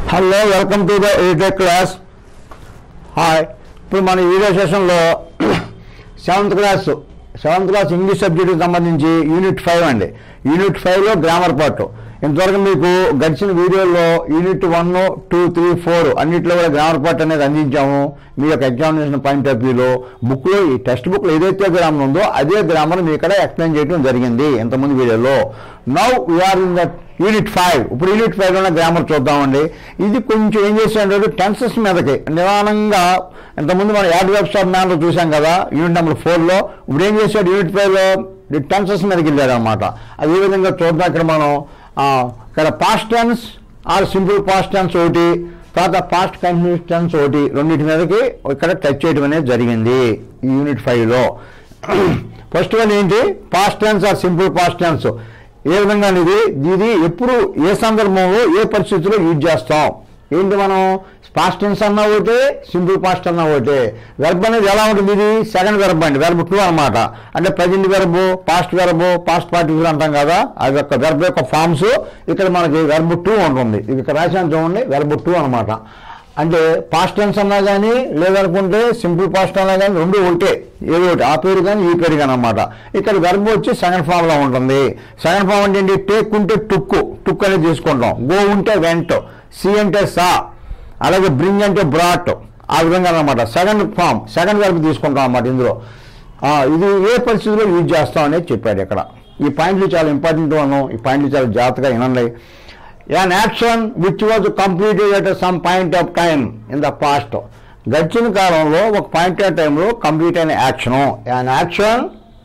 hello welcome to the editor class hi ఇప్పుడు మన ఈ వీడియో సెషన్లో seventh class seventh class English సబ్జెక్టుకి సంబంధించి యూనిట్ ఫైవ్ అండి యూనిట్ ఫైవ్లో గ్రామర్ పార్ట్ ఇంతవరకు మీకు గడిచిన వీడియోలో unit one two three four అన్నింటిలో కూడా గ్రామర్ పార్ట్ అనేది అందించాము మీ యొక్క ఎగ్జామినేషన్ పాయింట్ ఆఫ్ వ్యూలో బుక్లో ఈ టెక్స్ట్ బుక్లో ఏదైతే గ్రామర్ ఉందో అదే గ్రామర్ మీ ఇక్కడ ఎక్స్ప్లెయిన్ చేయడం జరిగింది ఇంతకుముందు వీడియోలో now we are in that unit five ఇప్పుడు యూనిట్ ఫైవ్ ఉన్న గ్రామర్ చూద్దామండి ఇది కొంచెం ఏం చేశాడు టెన్సెస్ మీదకి నిదానంగా ఇంతకుముందు మనం యాడ్ వెబ్సైట్ మ్యాన్లో చూసాం కదా యూనిట్ నెంబర్ ఫోర్లో ఇప్పుడు ఏం చేశాడు యూనిట్ ఫైవ్లో టెన్సెస్ మీదకి వెళ్ళాడు అనమాట అది ఏ విధంగా చూద్దాం ఇక్కడ మనం ఆ, ఇక్కడ past tense or simple past tense ఒకటి తర్వాత పాస్ట్ కంటిన్యూస్ టెన్స్ ఒకటి రెండింటి మీదకి ఇక్కడ టచ్ చేయడం అనేది జరిగింది ఈ యూనిట్ ఫైవ్లో ఫస్ట్ వన్ ఏంటి past tense or simple past tense ఏ విధంగా ఇది ఇది ఎప్పుడు ఏ సందర్భంలో ఏ పరిస్థితిలో యూజ్ చేస్తాం ఏంటి మనం పాస్ట్ టెన్స్ అన్నా ఒకటే సింపుల్ పాస్ట్ అన్నా ఒకటే వెర్బ్ అనేది ఎలా ఉంటుంది ఇది సెకండ్ వెర్బ్ అండి వెర్బ్ టూ అనమాట అంటే present verb past verb past participle అంటాం కదా అది యొక్క వెర్బ్ యొక్క ఫామ్స్ ఇక్కడ మనకి వెర్బ్ టూ ఉంటుంది ఇది ఇక్కడ రాశాను చూడండి వెర్బ్ టూ అనమాట అంటే పాస్ట్ టెన్స్ అన్నా కానీ లేదనుకుంటే సింపుల్ పాస్ట్ అన్నా కానీ రెండు ఒకటే ఏదో ఒకటి ఆ పేరు కానీ ఈ పేరు కానీ అనమాట ఇక్కడ వెర్బ్ వచ్చి సెకండ్ ఫామ్ లో ఉంటుంది సెకండ్ ఫామ్ అంటే ఏంటి టేక్ ఉంటే టుక్కు టుక్ అనేది తీసుకుంటాం గో ఉంటే వెంట్ సి అంటే సా అలాగే బ్రింగ్ అంటే బ్రాట్ ఆ విధంగా అనమాట సెకండ్ ఫామ్ సెకండ్ వెర్బ్ తీసుకుంటాం అన్నమాట ఇందులో ఆ, ఇది ఏ పరిస్థితిలో యూజ్ చేస్తాం అనేది చెప్పాడు ఇక్కడ ఈ పాయింట్లు చాలా ఇంపార్టెంట్ అను ఈ పాయింట్లు చాలా జాగ్రత్తగా వినండి an action which was completed at some point of time in the past గడిచిన కాలంలో ఒక పాయింట్ ఆఫ్ టైంలో కంప్లీట్ అయిన action an action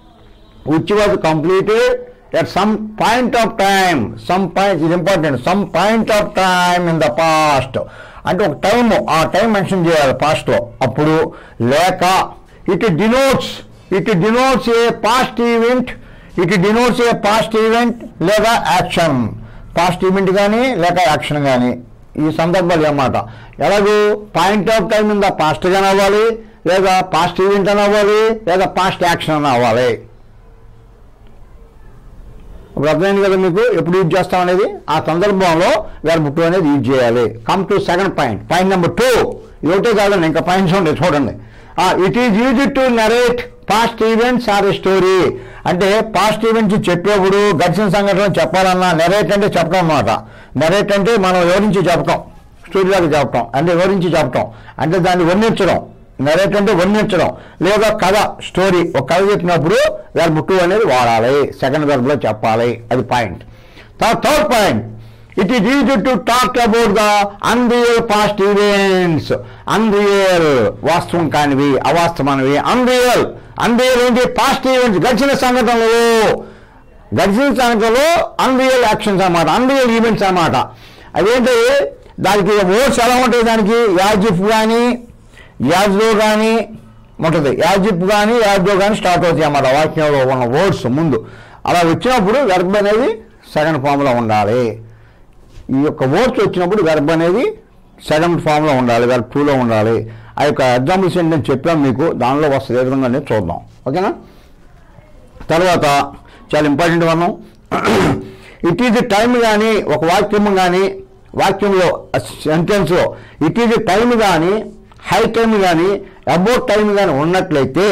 which was completed at some point of time some point ఇది important some point of time in the past అంటే ఒక time ఆ time mention చేయాలి past లో అప్పుడు లేక it denotes it denotes a past event it denotes a past event లేదా action past event కానీ లేక యాక్షన్ కానీ ఈ సందర్భాలు అన్నమాట ఎలాగూ point of time in the past గానే అవ్వాలి లేదా పాస్ట్ ఈవెంట్ అని అవ్వాలి లేదా పాస్ట్ యాక్షన్ అని అవ్వాలి ఇప్పుడు అర్థమైంది కదా మీకు ఎప్పుడు యూజ్ చేస్తాం అనేది ఆ సందర్భంలో వెర్బ్ టూ అనేది యూజ్ చేయాలి come to second point point number two ఇది ఒకటే కాదండి ఇంకా పాయింట్స్ ఉంటాయి చూడండి it is use to narrate past events or story అంటే పాస్ట్ ఈవెంట్స్ చెప్పేప్పుడు గడిచిన సంఘటనలు చెప్పాలన్నా నెరేట్ అంటే చెప్పడం అన్నమాట నెరేట్ అంటే మనం వివరించి చెప్పటం స్టోరీలాగా చెప్పటం అంటే వివరించి చెప్పటం అంటే దాన్ని వర్ణించడం నరేట్ అంటే వర్ణించడం లేదా కథ స్టోరీ ఒక కథ చెప్పినప్పుడు వెర్బ్ టూ అనేది వాడాలి సెకండ్ వెర్బ్లో చెప్పాలి అది point third point it is easy to talk about the unreal past events unreal వాస్తవం కానివి అవాస్తవమైనవి అన్రియల్ అన్రియల్ ఏంటి పాస్ట్ ఈవెంట్స్ గడిచిన సంఘటనలు గడిచిన సంఘటనలో అన్రియల్ యాక్షన్స్ అన్నమాట అన్రియల్ ఈవెంట్స్ అన్నమాట అదేంటి దానికి వర్డ్స్ ఎలా ఉంటాయి దానికి యాజిఫ్ కానీ యాజ్లో కానీ ఉంటుంది యాజిప్ కానీ యాజ్లో కానీ స్టార్ట్ అవుతాయి అన్నమాట వాక్యంలో ఉన్న వర్డ్స్ ముందు అలా వచ్చినప్పుడు వెర్బ్ అనేది సెకండ్ ఫామ్లో ఉండాలి ఈ యొక్క వర్డ్స్ వచ్చినప్పుడు వెర్బ్ అనేది సెకండ్ ఫామ్లో ఉండాలి వెర్బ్ టూలో ఉండాలి ఆ యొక్క ఎగ్జాంపుల్స్ ఏంటి నేను చెప్పాను మీకు దానిలో వస్తుంది ఏ విధంగా అనేది చూద్దాం ఓకేనా తర్వాత చాలా ఇంపార్టెంట్ మనం ఇట్ ఈజ్ టైం కానీ ఒక వాక్యం కానీ వాక్యంలో సెంటెన్స్లో ఇట్ ఈజ్ టైం కానీ హై టైం కానీ అబౌట్ టైం కానీ ఉన్నట్లయితే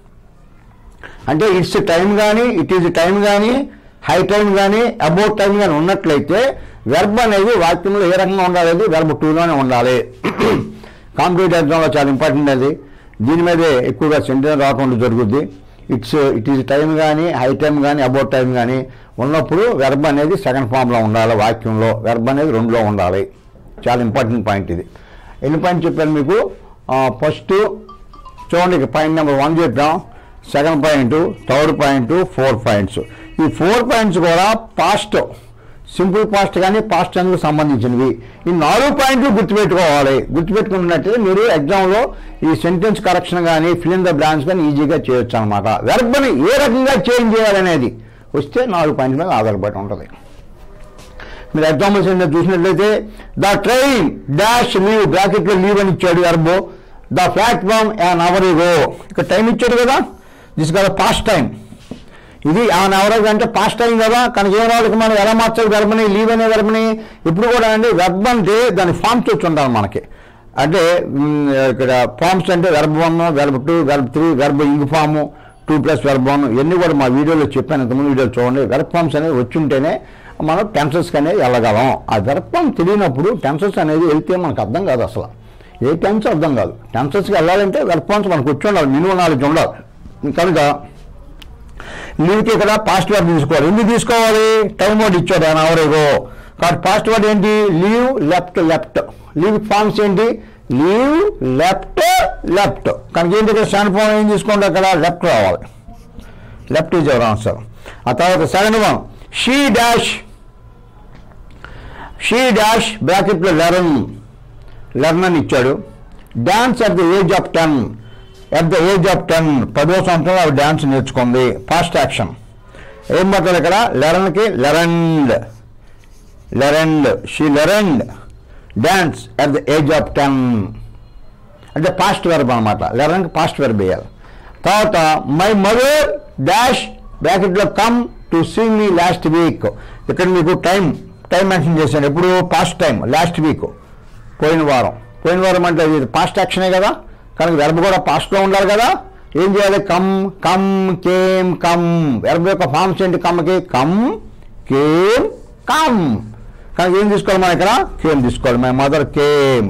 అంటే ఇట్స్ టైం కానీ ఇట్ ఈజ్ టైం కానీ హై టైం కానీ అబౌట్ టైం కానీ ఉన్నట్లయితే వెర్బ్ అనేది వాక్యంలో ఏ రకంగా ఉండాలి వెర్బ్ టూలోనే ఉండాలి కాంపిటేటివ్ ఎగ్జామ్లో చాలా ఇంపార్టెంట్ అది దీని మీదే ఎక్కువగా సెంటెన్స్ రాకుండా జరుగుద్ది ఇట్స్ ఇట్ ఈజ్ టైం కానీ హై టైం కానీ అబౌట్ టైం కానీ ఉన్నప్పుడు వెర్బ్ అనేది సెకండ్ ఫామ్లో ఉండాలి వాక్యంలో వెర్బ్ అనేది రెండులో ఉండాలి చాలా ఇంపార్టెంట్ పాయింట్ ఇది ఎన్ని పాయింట్ చెప్పాను మీకు ఫస్ట్ చూడండి ఇక పాయింట్ నెంబర్ వన్ చెప్పాం second point third point four points ఈ ఫోర్ పాయింట్స్ కూడా పాస్ట్ సింపుల్ పాస్ట్ కానీ పాస్ట్ టెన్స్కి సంబంధించినవి ఈ నాలుగు పాయింట్లు గుర్తుపెట్టుకోవాలి గుర్తుపెట్టుకున్నట్లయితే మీరు ఎగ్జామ్లో ఈ సెంటెన్స్ కరెక్షన్ కానీ ఫిల్ ద బ్లాన్స్ కానీ ఈజీగా చేయొచ్చు అనమాట వెర్బ్ని ఏ రకంగా చేంజ్ చేయాలనేది వస్తే నాలుగు పాయింట్ల మీద ఆధారపడి ఉంటుంది మీరు ఎగ్జాంపుల్స్ ఏంటో చూసినట్లయితే ద ట్రైన్ డాష్ లీవ్ బ్రాకెట్లో లీవ్ అని ఇచ్చాడు verb the platform an hour ago ఇక్కడ టైం ఇచ్చాడు కదా దిస్ గా పాస్ట్ టైం ఇది ఆమె ఎవరైతే అంటే పాస్ట్ టైం కదా కనుక ఏం వాళ్ళకి మనం ఎలా మార్చాలి గర్భని లీవ్ అనే గర్భని ఇప్పుడు కూడా అండి గర్భ అంటే దాని ఫామ్స్ వచ్చి ఉండాలి మనకి అంటే మ్, ఇక్కడ ఫామ్స్ అంటే గర్భ వన్ గర్భ టూ గర్భ త్రీ గర్భ ఇంగ్ ఫాము టూ ప్లస్ గర్భ వన్ ఇవన్నీ కూడా మా వీడియోలో చెప్పాను ఇంతకుముందు వీడియోలో చూడండి గర్భ ఫామ్స్ అనేది వచ్చి ఉంటేనే మనం టెన్సెస్కి అనేది వెళ్ళగలం ఆ గర్భం తెలియనప్పుడు టెన్సెస్ అనేది వెళ్తే మనకు అర్థం కాదు అసలు ఏ టెన్స్ అర్థం కాదు టెన్సెస్కి వెళ్ళాలంటే గర్భాంశం మనకు వచ్చి ఉండాలి మినిమం నాలెడ్జ్ ఉండాలి కనుక లీవ్కి ఇక్కడ పాస్ట్ వర్డ్ తీసుకోవాలి ఎందుకు తీసుకోవాలి టైం వర్డ్ ఇచ్చాడు ఆయన ఎవరేగో కాబట్టి పాస్ట్ వర్డ్ ఏంటి leave left left leave forms ఏంటి లీవ్ లెఫ్ట్ లెఫ్ట్ కనుక ఏంటి ఇక్కడ స్టాండ్ ఫామ్ ఏం తీసుకోండి అక్కడ లెఫ్ట్ రావాలి లెఫ్ట్ ఈజ్ ఎవర్ ఆన్సర్ ఆ తర్వాత second one she dash she dash బ్రాకెట్లో లెరన్ లెర్న్ అని ఇచ్చాడు dance at the age of ten at the age of ten పదో సంవత్సరంలో ఆవిడ డాన్స్ నేర్చుకుంది ఫాస్ట్ యాక్షన్ ఏం పట్టాలి ఇక్కడ లెరన్కి learned learned she learned dance at the age of ten అంటే పాస్ట్ వెర్బ్ అనమాట లెరన్కి పాస్ట్ వెర్బ్ వేయాలి తర్వాత మై మదర్ డాష్ బ్రాకెట్లో come to see me last week ఇక్కడ మీకు టైం టైం మెన్షన్ చేశాను ఎప్పుడు పాస్ట్ టైం లాస్ట్ వీక్ పోయిన వారం పోయిన వారం అంటే ఇది పాస్ట్ యాక్షనే కదా కనుక వెర్బ్ కూడా పాస్ట్లో ఉండాలి కదా ఏం చేయాలి come come came come verb యొక్క ఫార్మ్స్ ఏంటి కమ్కి కమ్ కేమ్ కమ్ కనుక ఏం తీసుకోవాలి మనం ఇక్కడ కేమ్ తీసుకోవాలి my mother came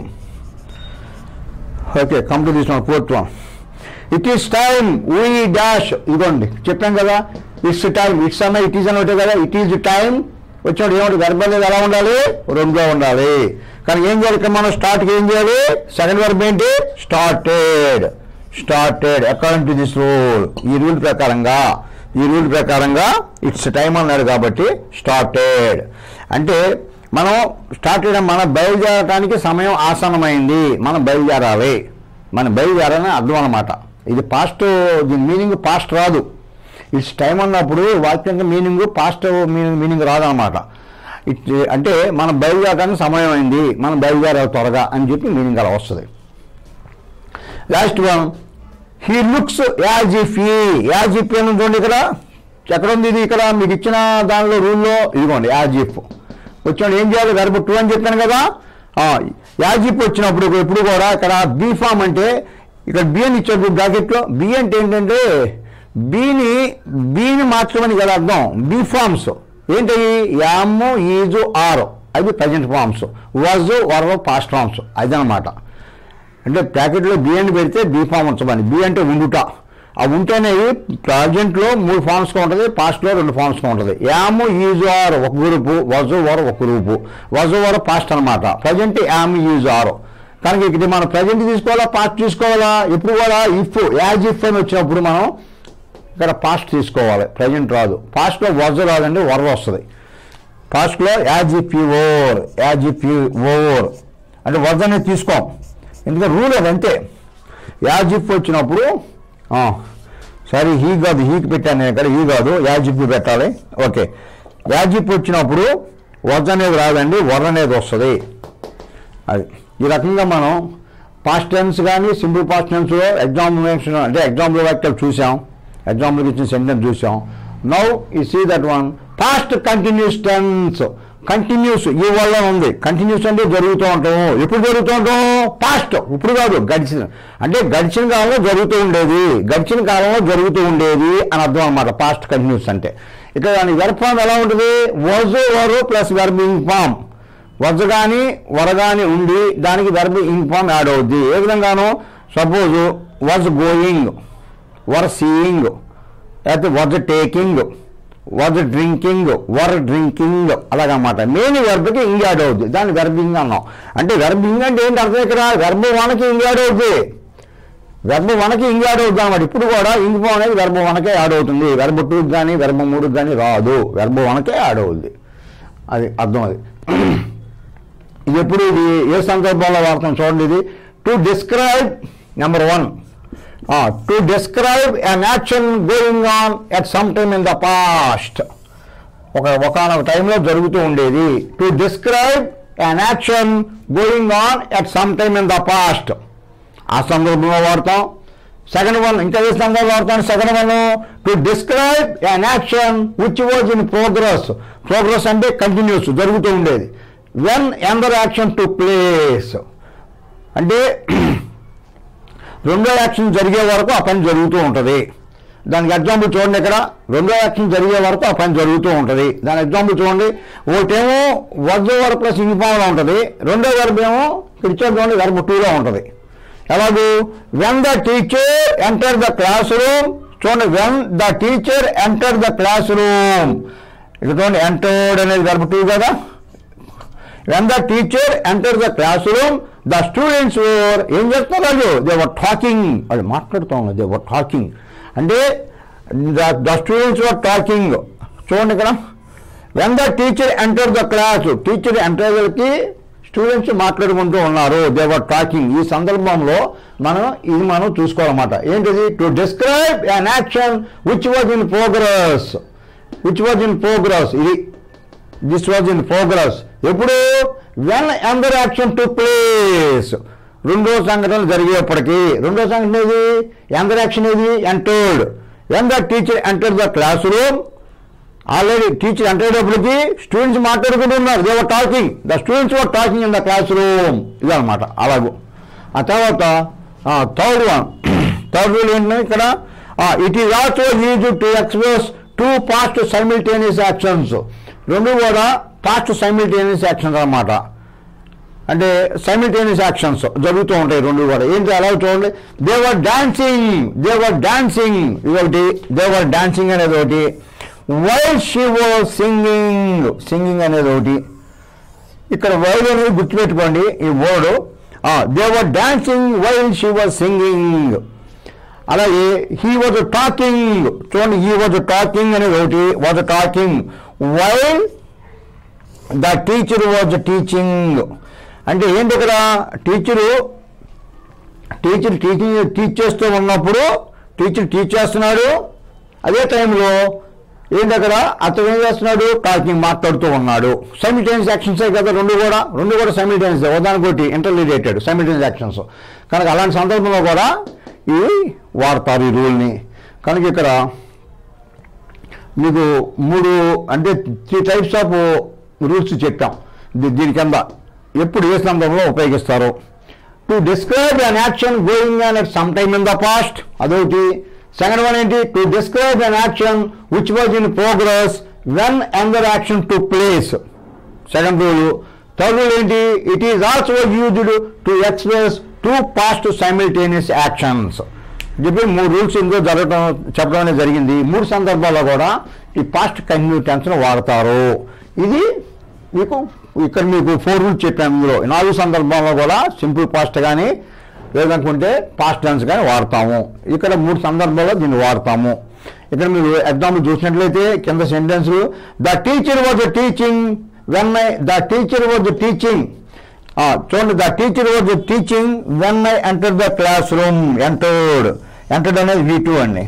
okay come to this one fourth one it is time we dash ఇదిగోండి చెప్పాం కదా ఇట్స్ టైం ఇట్స్ అన్న ఇట్ ఈస్ అని ఒకటే కదా ఇట్ ఈజ్ టైం వచ్చినప్పుడు ఏమంటే గర్భం అనేది ఎలా ఉండాలి రెండుగా ఉండాలి కానీ ఏం చేయాలి ఇక్కడ మనం స్టార్ట్కి ఏం చేయాలి సెకండ్ వర్బ్ ఏంటి started started according to this rule ఈ రూల్ ప్రకారంగా ఈ రూల్ ప్రకారంగా ఇట్స్ టైం అన్నాడు కాబట్టి స్టార్టెడ్ అంటే మనం స్టార్ట్ చేయడం మనం బయలుదేరడానికి సమయం ఆసన్నమైంది మనం బయలుదేరాలి మనం బయలుదేరాలని అర్థం అనమాట ఇది పాస్ట్ దీని మీనింగ్ పాస్ట్ రాదు ఇట్స్ టైం అన్నప్పుడు వాక్యంగా మీనింగ్ పాస్ట్ మీనింగ్ మీనింగ్ రాదనమాట ఇట్ అంటే మనం బయలుదేరడానికి సమయం అయింది మనం బయలుదేరాలి త్వరగా అని చెప్పి మీనింగ్ అలా వస్తుంది last one he looks as if ఈ యాజ్ ఇఫ్ అని చూడండి ఇక్కడ ఎక్కడ ఉంది ఇది ఇక్కడ మీకు ఇచ్చిన దానిలో రూల్లో ఇదిగోండి యాజ్ ఇఫ్ వచ్చినప్పుడు ఏం చేయాలి గర్భ టూ అని చెప్పాను కదా ఆ, యాజ్ ఇఫ్ వచ్చినప్పుడు ఎప్పుడు కూడా ఇక్కడ బీ ఫామ్ అంటే ఇక్కడ బి అని ఇచ్చాడు బ్రాకెట్లో బి అంటే ఏంటంటే బీని బీని మార్చమని కదా అర్థం బీ ఫామ్స్ ఏంటి యామ్ ఈజు ఆర్ అది present forms was were past forms అదనమాట అంటే ప్యాకెట్లో బి అని పెడితే బి ఫామ్ ఉంచమని బి అంటే ఉండుట ఆ ఉంటేనే ప్రజెంట్లో మూడు ఫామ్స్గా ఉంటుంది పాస్ట్లో రెండు ఫామ్స్గా ఉంటుంది యామ్ ఈజ్ ఆర్ ఒక గ్రూపు వజు వర్ ఒక గ్రూపు వజు వర్ పాస్ట్ అనమాట ప్రజెంట్ యామ్ ఈజ్ ఆర్ కనుక ఇక్కడ మనం ప్రజెంట్ తీసుకోవాలా పాస్ట్ తీసుకోవాలా ఇప్పుడు కూడా ఇఫ్ యాజ్ ఇఫ్ అని వచ్చినప్పుడు మనం ఇక్కడ పాస్ట్ తీసుకోవాలి ప్రజెంట్ రాదు పాస్ట్లో వజ్ రాదండి వర్ వస్తుంది పాస్ట్లో as if you over as if you over అంటే వజ్ అనేది తీసుకోం ఎందుకంటే రూల్ అది అంతే యాజ్ ఇఫ్ వచ్చినప్పుడు సరే హీ కాదు హీకి పెట్టాను నేను ఇక్కడ హీ కాదు యాజ్ ఇఫ్ పెట్టాలి ఓకే యాజ్ ఇఫ్ వచ్చినప్పుడు వజ్ అనేది రాదండి వర్ అనేది వస్తుంది అది ఈ రకంగా మనం పాస్ట్ టెన్స్ కానీ సింపుల్ పాస్ట్ టెన్స్లో ఎగ్జామినేషన్ అంటే ఎగ్జాంపుల్ వాక్యాలు చూసాం ఎగ్జాంపుల్కి ఇచ్చిన సెంటెన్స్ చూసాం నౌ ఈ see that one past continuous tense continuous ఈ వల్ల ఉంది కంటిన్యూస్ అంటే జరుగుతూ ఉంటాం ఎప్పుడు జరుగుతూ ఉంటాం పాస్ట్ ఇప్పుడు కాదు గడిచిన అంటే గడిచిన కాలంలో జరుగుతూ ఉండేది గడిచిన కాలంలో జరుగుతూ ఉండేది అని అర్థం అనమాట పాస్ట్ కంటిన్యూస్ అంటే ఇక్కడ దాని వెర్బ్ ఫామ్ ఎలా ఉంటుంది వజ్ వరు ప్లస్ వెర్బింగ్ ఫామ్ వజ్జ కానీ వర కానీ ఉండి దానికి వెర్బ్ ఇంగ్ ఫామ్ యాడ్ అవుద్ది ఏ విధంగానో suppose was going were seeing లేకపోతే was taking was drinking were drinking అలాగన్నమాట మెయిన్ వెర్బ్కి ఇంగ్ యాడ్ అవుద్ది దాన్ని వెర్బింగ్ అన్నాం అంటే వెర్బింగ్ అంటే ఏంటి అర్థం ఇక్కడ వెర్బ్ వనకి ఇంగ్ యాడ్ అవుద్ది వెర్బ్ వనకి ఇంగ్ యాడ్ అవుతుంది అనమాట ఇప్పుడు కూడా ఇంగ్ ఫామ్ అనేది వెర్బ్ వనకే యాడ్ అవుతుంది వెర్బ్ టూకి కానీ వెర్బ్ మూడుకి కానీ రాదు వెర్బ్ వనకే యాడ్ అవుద్ది అది అర్థం అది ఇది ఎప్పుడు ఇది ఏ సందర్భంలో వాడతాం చూడండి ఇది to describe number one to describe an action going on at some time in the past ఒక ఒకనొక టైంలో జరుగుతూ ఉండేది to describe an action going on at some time in the past ఆ సందర్భంలో వాడతాం సెకండ్ వన్ ఇంకా ఏ సందర్భంలో వాడతాను second one to describe an action which was in progress progress అంటే కంటిన్యూస్ జరుగుతూ ఉండేది when another action to place అంటే రెండో యాక్షన్ జరిగే వరకు ఆ పని జరుగుతూ ఉంటుంది దానికి ఎగ్జాంపుల్ చూడండి ఇక్కడ రెండో యాక్షన్ జరిగే వరకు ఆ పని జరుగుతూ ఉంటుంది దాని ఎగ్జాంపుల్ చూడండి ఒకటేమో వద్ద వరకు ప్లస్ యూనిఫామ్లో ఉంటుంది రెండో వరకు ఏమో ఇక్కడ ఇచ్చారు చూడండి వెరబు టూలో ఉంటుంది ఎలాగూ when the teacher enter the class room చూడండి when the teacher enter the class room ఇక్కడ చూడండి ఎంటర్డ్ అనేది వెరబు టూ కదా when the teacher enter the class room the students were ఏం చేస్తున్నారు వాళ్ళు దే వర్ టాకింగ్ వాళ్ళు మాట్లాడుతూ ఉన్నారు దే వర్ టాకింగ్ అంటే ద స్టూడెంట్స్ వర్ టాకింగ్ చూడండి ఇక్కడ when the teacher enter the class teacher enter కి స్టూడెంట్స్ మాట్లాడుకుంటూ ఉన్నారు దే వర్ టాకింగ్ ఈ సందర్భంలో మనం ఇది మనం చూసుకోవాలన్నమాట ఏంటిది to describe an action which was in progress which was in progress ఇది దిస్ వాజ్ ఇన్ ప్రోగ్రెస్ ఎప్పుడు when another action to place రెండో సంఘటనలు జరిగేప్పటికీ రెండో సంఘటన ఏది ఎందర్ యాక్షన్ ఏది entered when the teacher enter the class room already teacher ఎంటర్డేటప్పటికి స్టూడెంట్స్ మాట్లాడుకుంటున్నారు they were talking the students were talking in the class room ఇదనమాట అలాగూ ఆ తర్వాత థర్డ్ వన్ థర్డ్ రూల్ ఏంటంటే ఇక్కడ it is also use to express two past simultaneous actions రెండు కూడా పాస్ట్ సైమిల్టేనియస్ యాక్షన్స్ అన్నమాట అంటే సైమిల్టేనియస్ యాక్షన్స్ జరుగుతూ ఉంటాయి రెండు కూడా ఏంటి అలా చూడండి దేవర్ డాన్సింగ్ దేవర్ డాన్సింగ్ ఇదొకటి దేవర్ డాన్సింగ్ అనేది ఒకటి while she was singing singing అనేది ఒకటి ఇక్కడ వైల్ అనేది గుర్తుపెట్టుకోండి ఈ word they were dancing while she was singing అలాగే హీ వాజ్ టాకింగ్ చూడండి హీ వాజ్ టాకింగ్ అనేది ఒకటి was talking while the teacher was teaching అంటే ఏంటి ఇక్కడ టీచరు టీచర్ టీచింగ్ టీచ్ చేస్తూ ఉన్నప్పుడు టీచర్ టీచ్ చేస్తున్నాడు అదే టైంలో ఏంటి అక్కడ అతను ఏం చేస్తున్నాడు టాకింగ్ మాట్లాడుతూ ఉన్నాడు సైమిల్టేనియస్ యాక్షన్స్ కదా రెండు కూడా రెండు కూడా సైమిల్టేనియస్ ఒకదానికొకటి ఇంటర్లీడేటెడ్ సైమిల్టేనియస్ యాక్షన్స్ కనుక అలాంటి సందర్భంలో కూడా ఇవి వాడతారు ఈ రూల్ని కనుక ఇక్కడ మీకు మూడు అంటే త్రీ టైప్స్ ఆఫ్ రూల్స్ చెప్పాం దీ- దీని కింద ఎప్పుడు ఏ సందర్భంలో ఉపయోగిస్తారు to describe an action going on at some time in the past అదొకటి సెకండ్ వన్ ఏంటి to describe an action which was in progress when another action to place second rule third rule ఏంటి it is also used to express two past simultaneous actions చెప్పి మూడు rules ఇందులో జరగడం చెప్పడం అనేది జరిగింది ఈ మూడు సందర్భాల్లో కూడా ఈ పాస్ట్ కంటిన్యూ టెన్స్ను వాడతారు ఇది మీకు ఇక్కడ మీకు ఫోర్ రూల్స్ చెప్పాను ఇందులో ఈ నాలుగు సందర్భాల్లో కూడా సింపుల్ పాస్ట్ కానీ లేదనుకుంటే పాస్ట్ టెన్స్ కానీ వాడతాము ఇక్కడ మూడు సందర్భాల్లో దీన్ని వాడతాము ఇక్కడ మీరు ఎగ్జాంపుల్ చూసినట్లయితే కింద sentence the teacher was teaching when I the teacher was teaching చూడండి the teacher was teaching when I enter the class room entered entered అనేది వీ టూ అండి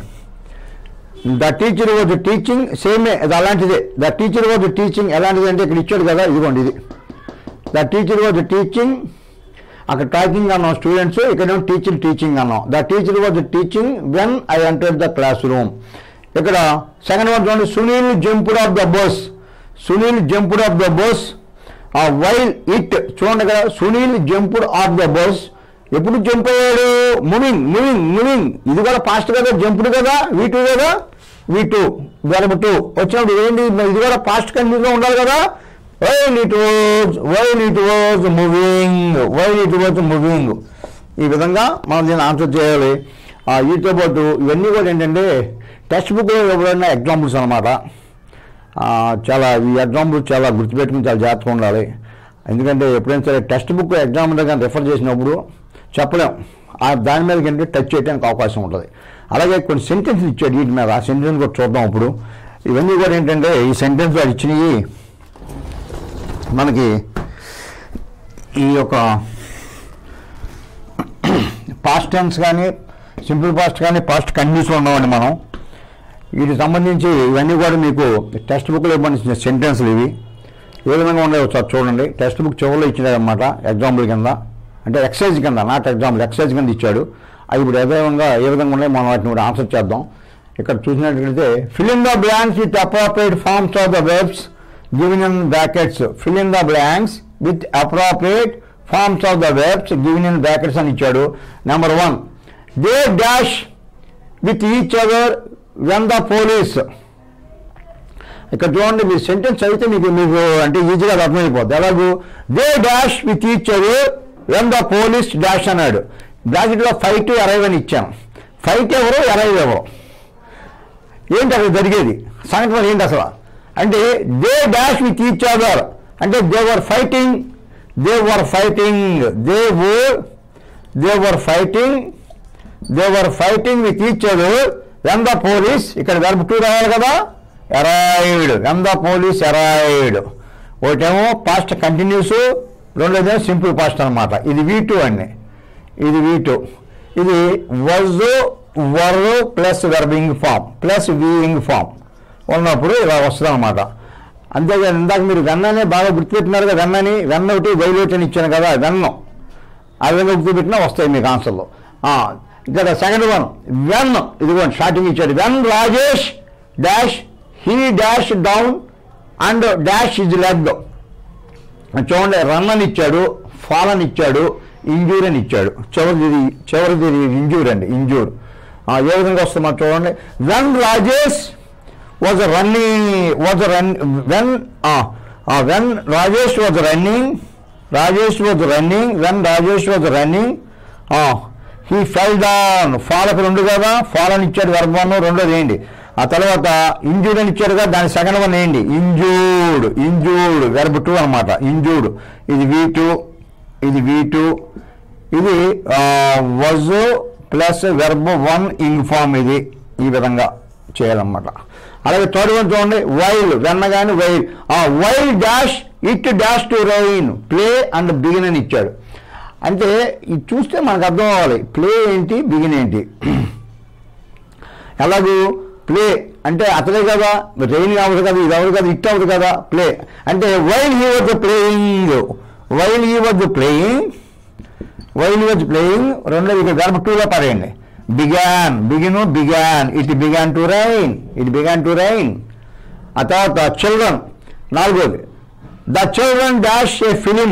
ద టీచర్ వాజ్ టీచింగ్ సేమే అది అలాంటిదే ద టీచర్ వాజ్ టీచింగ్ ఎలాంటిది అంటే ఇక్కడ ఇచ్చాడు కదా ఇదిగోండి ఇది ద టీచర్ వాజ్ టీచింగ్ అక్కడ టాకింగ్ అన్నాం స్టూడెంట్స్ ఇక్కడ టీచర్ టీచింగ్ అన్నాం the teacher was teaching when I enter the class room ఇక్కడ సెకండ్ వన్ చూడండి Sunil jumped off the bus Sunil jumped off the bus while it చూడండి కదా Sunil jumped off the bus ఎప్పుడు jump అయ్యాడు moving moving moving ఇది కూడా past కదా jumped కదా వీ టూ కదా వీ టూ వెరబ్ టూ వచ్చినప్పుడు ఏంటి ఇది కూడా పాస్ట్ కంటిన్యూగా ఉండాలి కదా while it was while it was moving while it was moving ఈ విధంగా మనం దీన్ని ఆన్సర్ చేయాలి ఆ, వీటితో పాటు ఇవన్నీ కూడా ఏంటంటే టెక్స్ట్ బుక్లో ఇవ్వబడిన ఎగ్జాంపుల్స్ అనమాట చాలా ఈ ఎగ్జాంపుల్ చాలా గుర్తుపెట్టుకుని చాలా జాగ్రత్తగా ఉండాలి ఎందుకంటే ఎప్పుడైనా సరే టెక్స్ట్ బుక్ ఎగ్జామ్ కానీ రిఫర్ చేసినప్పుడు చెప్పలేం ఆ దాని మీద కంటే టచ్ చేయడానికి అవకాశం ఉంటుంది అలాగే కొన్ని సెంటెన్స్ ఇచ్చాడు వీటి మీద ఆ సెంటెన్స్ కూడా చూద్దాం ఇప్పుడు ఇవన్నీ కూడా ఏంటంటే ఈ సెంటెన్స్ వాడు ఇచ్చినవి మనకి ఈ యొక్క పాస్ట్ టెన్స్ కానీ సింపుల్ పాస్ట్ కానీ పాస్ట్ కంటిన్యూస్లో ఉన్నామండి మనం వీటికి సంబంధించి ఇవన్నీ కూడా మీకు టెక్స్ట్ బుక్లో ఇవ్వబడిన సెంటెన్స్లు ఇవి ఏ విధంగా ఉన్నాయో ఒకసారి చూడండి టెక్స్ట్ బుక్ చివరిలో ఇచ్చినారనమాట ఎగ్జాంపుల్ కింద అంటే ఎక్సైజ్ కింద నాట్ ఎగ్జాంపుల్ ఎక్సైజ్ కింద ఇచ్చాడు అవి ఇప్పుడు ఏ విధంగా ఏ విధంగా ఉన్నాయి మనం వాటిని కూడా ఆన్సర్ చేద్దాం ఇక్కడ చూసినట్లయితే fill in the blanks with appropriate forms of the verbs given in brackets fill in the blanks with appropriate forms of the verbs given in brackets అని ఇచ్చాడు number one they dash with each other when the police ఇక్కడ చూడండి మీ sentence చదివితే మీకు మీకు అంటే ఈజీగా అది అర్థమైపోద్ది ఎలాగూ they dash with each other when the police dash అన్నాడు బ్రాకెట్లో ఫైవ్ అరైవ్ అని ఇచ్చాను ఫైట్ ఎవరు అరైవ్ ఎవరు ఏంటి అక్కడ జరిగేది సంఘటన ఏంటి అసలు అంటే they dash with each other అంటే they were fighting they were fighting they were they were fighting they were fighting with each other when the police ఇక్కడ వెర్బ్ టూ రావాలి కదా arrived when the police arrived ఒకటేమో past continuous రెండోదేమో simple past అనమాట ఇది V two అండి ఇది V two ఇది was were plus verbing form plus Ving form ఉన్నప్పుడు ఇలా వస్తుంది అనమాట అంతేగాని ఇందాక మీరు వెన్ననే బాగా గుర్తుపెట్టినారు కదా వెన్నని వెన్న ఒకటి వైలేట్ అని ఇచ్చాను కదా వెన్నం ఆ విధంగా గుర్తుపెట్టినా వస్తాయి మీకు ఆన్సర్లు ఆ, ఇక్కడ సెకండ్ వన్ వెన్ ఇదిగోండి స్టార్టింగ్ ఇచ్చాడు when Rajesh dash he dash down and dash his leg చూడండి రన్ అని ఇచ్చాడు ఫాల్ అని ఇచ్చాడు ఇంజూర్ అని ఇచ్చాడు చివరిది చివరిది ఇంజూర్ అండి ఇంజూర్ ఏ విధంగా వస్తుందో చూడండి when Rajesh was running was run when when Rajesh was running Rajesh was running when Rajesh was running he fell down fall అక్కడ ఉంది కదా ఫాల్ అని ఇచ్చాడు వెర్బన్ రెండోది ఏంటి ఆ తర్వాత ఇంజూర్డ్ అని ఇచ్చాడు కదా దాని సెకండ్ వన్ ఏంటి ఇంజూర్డ్ ఇంజూర్డ్ వెర్బ్ టూ అనమాట ఇంజూర్డ్ ఇది వీ టూ ఇది వీ టూ ఇది was plus verb one ing form ఇది ఈ విధంగా చేయాలన్నమాట అలాగే థర్డ్ వన్ చూడండి వైల్ వెన్నగాని వైల్ ఆ while dash it dash to rain play and begin అని ఇచ్చాడు అంటే ఇది చూస్తే మనకు అర్థం అవ్వాలి ప్లే ఏంటి బిగిన్ ఏంటి ఎలాగూ ప్లే అంటే అతడే కదా రెయిన్ అవ్వదు కదా ఇది అవ్వదు కదా ఇట్ అవ్వదు కదా ప్లే అంటే while he was playing while he was playing while was playing రెండోది ఇక్కడ గర్భ టూలో పడేయండి began begin began it began to rain it began to rain ఆ తర్వాత చిల్డ్రన్ నాలుగోది the children dash a film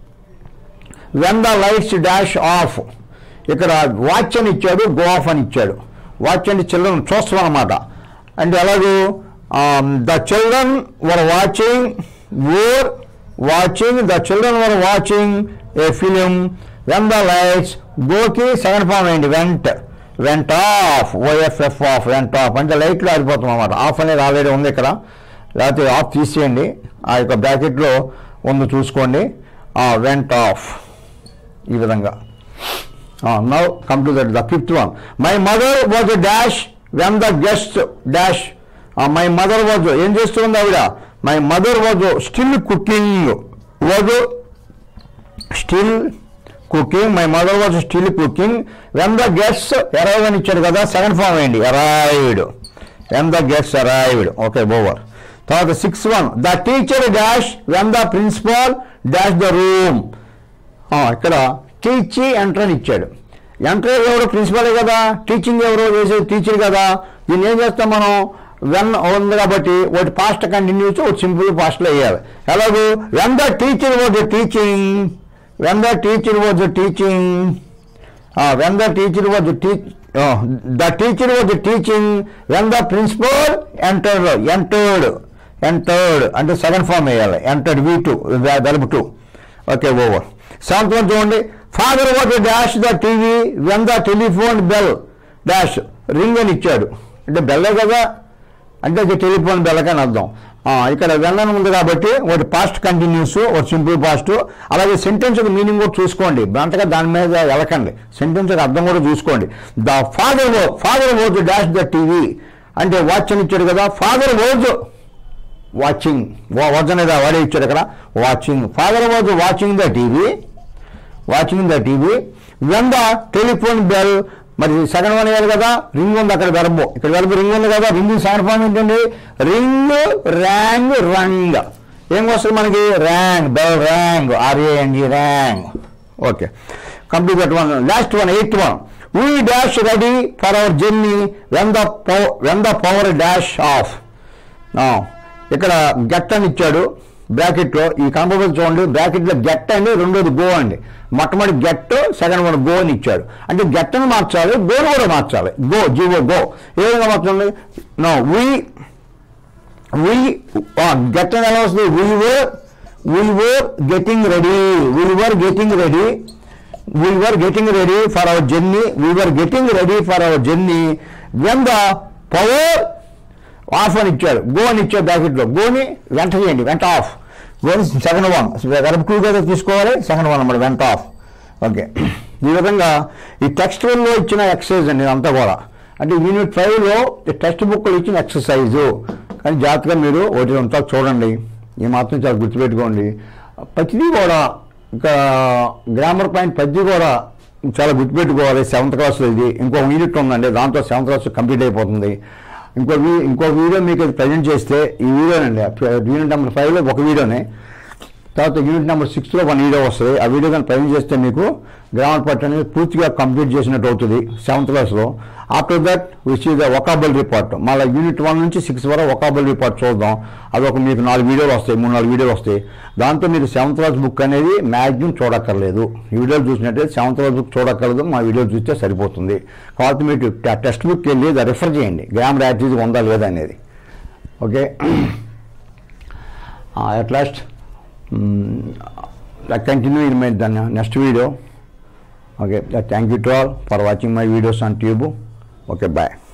when the lights dash off ఇక్కడ watch అని ఇచ్చాడు గో ఆఫ్ అని ఇచ్చాడు వాచ్ అంటే చిల్డ్రన్ చూస్తాం అనమాట అంటే ఎలాగూ the children were watching or watching the children were watching a film when the lights గోకి సెకండ్ ఫామ్ ఏంటి went went off O F F off went off అంటే లైట్లు ఆరిపోతాం అనమాట ఆఫ్ అనేది ఆల్రెడీ ఉంది ఇక్కడ లేకపోతే ఆఫ్ తీసేయండి ఆ యొక్క బ్రాకెట్లో ఉంది చూసుకోండి వెంట్ ఆఫ్ ఈ విధంగా now come to that the fifth one my mother was dash when the guest dash my mother was ఏం చేస్తుంది ఆవిడ my mother was still cooking was still cooking my mother was still cooking when the guest arrive అని ఇచ్చాడు కదా second form ఏంటి arrived when the guest arrived okay over తర్వాత six one the teacher dash when the principal dash the room ఇక్కడ టీచి enter అని ఇచ్చాడు enter ఎవరు ప్రిన్సిపలే కదా టీచింగ్ ఎవరు చేసేది టీచర్ కదా దీన్ని ఏం చేస్తాం మనం వెన్ ఉంది కాబట్టి ఒకటి పాస్ట్ కంటిన్యూస్ ఒకటి సింపుల్ పాస్ట్లో వేయాలి ఎలాగూ when the teacher was teaching when the teacher was teaching when the teacher was teach the teacher was teaching when the principal entered entered entered అంటే సెకండ్ ఫామ్ వేయాలి entered V two verb two okay over seventh one చూడండి father what dash the TV when the telephone bell dash ring అని ఇచ్చాడు అంటే బెల్లే కదా అంటే అది telephone బెల్లకని అర్థం ఆ, ఇక్కడ వెన్నన్ ఉంది కాబట్టి ఒకటి పాస్ట్ కంటిన్యూస్ ఒకటి సింపుల్ పాస్ట్ అలాగే సెంటెన్స్ మీనింగ్ కూడా చూసుకోండి అంతగా దాని మీద వెళ్ళకండి సెంటెన్స్ అర్థం కూడా చూసుకోండి the father father was dash the TV అంటే వాచ్ అని ఇచ్చాడు కదా ఫాదర్ ఓజ్ వాచింగ్ వాచ్ అనేది వాడే ఇచ్చాడు ఇక్కడ watching father was watching the TV watching the TV when the telephone bell మరి సెకండ్ వన్ వేయాలి కదా రింగ్ ఉంది అక్కడ వెరబు ఇక్కడ వెరబు రింగ్ ఉంది కదా రింగ్ సెకండ్ ఫామ్ ఏంటండి రింగ్ ర్యాంగ్ రంగ్ ఏం వస్తుంది మనకి rang bell rang R A N G rang okay complete that one last one eighth one we dash ready for our journey when the when the power dash off ఇక్కడ get అని ఇచ్చాడు బ్రాకెట్లో ఈ కనపడదు చూడండి బ్రాకెట్లో గెట్ అని రెండోది గో అండి మొట్టమొదటి గెట్ సెకండ్ వన్ గో అని ఇచ్చాడు అంటే గెట్ అని మార్చాలి గోని కూడా మార్చాలి గో జీవో గో ఏ విధంగా మార్చండి నో వీ వీ గెట్ అని ఎలా వస్తుంది we were we were getting ready we were getting ready we were getting ready for our journey we were getting ready for our journey when the power off అని ఇచ్చాడు go అని ఇచ్చాడు బ్రాకెట్లో గోని వెంట చేయండి వెంట ఆఫ్ గోని second one verb two కదా తీసుకోవాలి సెకండ్ వన్ అన్నమాట వెంట ఆఫ్ ఓకే ఈ విధంగా ఈ టెక్స్ట్ వన్లో ఇచ్చిన ఎక్సర్సైజ్ అండి ఇదంతా కూడా అంటే యూనిట్ ఫైవ్లో టెక్స్ట్ బుక్లో ఇచ్చిన ఎక్సర్సైజు కానీ జాగ్రత్తగా మీరు ఒకటి అంతా చూడండి ఈ మాత్రం చాలా గుర్తుపెట్టుకోండి ప్రతిదీ కూడా ఇంకా గ్రామర్ పాయింట్ ప్రతిదీ కూడా చాలా గుర్తుపెట్టుకోవాలి సెవెంత్ క్లాస్లో ఇది ఇంకో యూనిట్ ఉందండి దాంతో సెవెంత్ క్లాస్ కంప్లీట్ అయిపోతుంది ఇంకో వీ- ఇంకో వీడియో మీకు ప్రజెంట్ చేస్తే ఈ వీడియోనండి యూనిట్ నెంబర్ ఫైవ్లో ఒక వీడియోనే తర్వాత యూనిట్ నెంబర్ సిక్స్లో వన్ వీడియో వస్తుంది ఆ వీడియో కానీ ప్రజెంట్ చేస్తే మీకు గ్రామర్ పార్ట్ అనేది పూర్తిగా కంప్లీట్ చేసినట్టు అవుతుంది సెవెంత్ క్లాస్లో ఆఫ్టర్ దట్ విచ్ ఈ ద ఒకాబుల్ రిపోర్ట్ మళ్ళీ యూనిట్ వన్ నుంచి సిక్స్ వరకు ఒకాబుల్ రిపోర్ట్ చూద్దాం అదొక మీకు నాలుగు వీడియోలు వస్తాయి మూడు నాలుగు వీడియోలు వస్తాయి దాంతో మీరు సెవెంత్ క్లాస్ బుక్ అనేది మ్యాక్సిమం చూడక్కర్లేదు ఈ వీడియోలు చూసినట్టయితే సెవెంత్ క్లాస్ బుక్ చూడక్కర్లేదు మా వీడియోలు చూస్తే సరిపోతుంది కాబట్టి మీరు టెక్స్ట్ బుక్ వెళ్ళి అది రిఫర్ చేయండి గ్రామర్ యాక్టివిటీ ఉందా లేదా అనేది okay at last mm, I continue in my the next video okay uh, thank you to all for watching my videos on tube okay bye